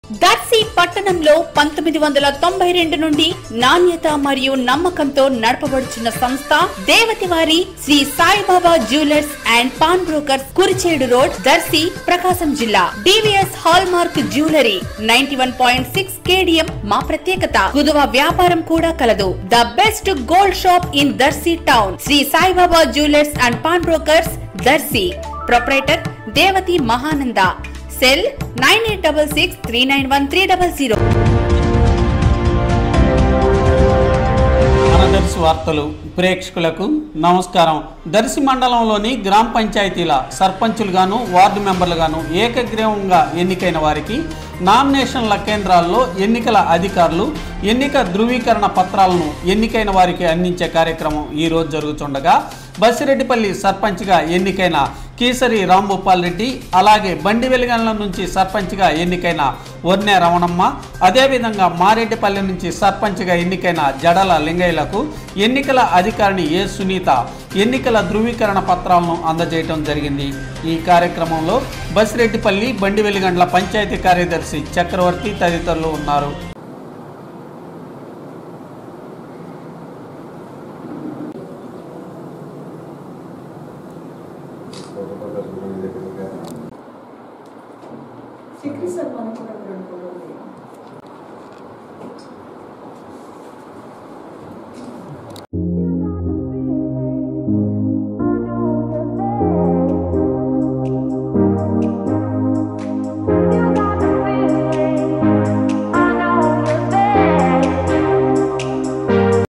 దర్శి పట్టణంలో పంతొమ్మిది వందల తొంభై రెండు నుండి నాణ్యత మరియు నమ్మకంతో నడపబడుచున్న సంస్థ దేవతివారి Shri Saibaba jewellers and pawn brokers Kurichedu road Darsi Prakasam జిల్లా DVS hallmark jewellery ninety one point six KDM మా ప్రత్యేకత కుదువ వ్యాపారం కూడా కలదు the best gold shop in Darsi town Shri Saibaba jewellers and pawn brokers Darsi proprietor Devathi Mahananda cell nine eight double six three nine one three double zero మన దర్శి వార్తలు ప్రేక్షకులకు నమస్కారం దర్శి మండలంలోని గ్రామ పంచాయతీల సర్పంచులుగాను వార్డు మెంబర్లుగాను ఏకగ్రీవంగా ఎన్నికైన వారికి నామినేషన్ల కేంద్రాల్లో ఎన్నికల అధికారులు ఎన్నిక ధృవీకరణ పత్రాలను ఎన్నికైన వారికి అందించే కార్యక్రమం ఈ రోజు జరుగుతుండగా బసిరెడ్డిపల్లి సర్పంచ్గా ఎన్నికైన కీసరి రాంభూపాల్ రెడ్డి అలాగే బండి వెలుగండ్ల నుంచి సర్పంచ్గా ఎన్నికైన వర్ణె రమణమ్మ అదేవిధంగా మారెడ్డిపల్లి నుంచి సర్పంచ్గా ఎన్నికైన జడల లింగయ్యలకు ఎన్నికల అధికారిని ఏ సునీత ఎన్నికల ధృవీకరణ పత్రాలను అందజేయడం జరిగింది ఈ కార్యక్రమంలో బసిరెడ్డిపల్లి బండి వెలుగండ్ల పంచాయతీ కార్యదర్శి చక్రవర్తి తదితరులు ఉన్నారు చికిత్స మనకు రెండు రోజులు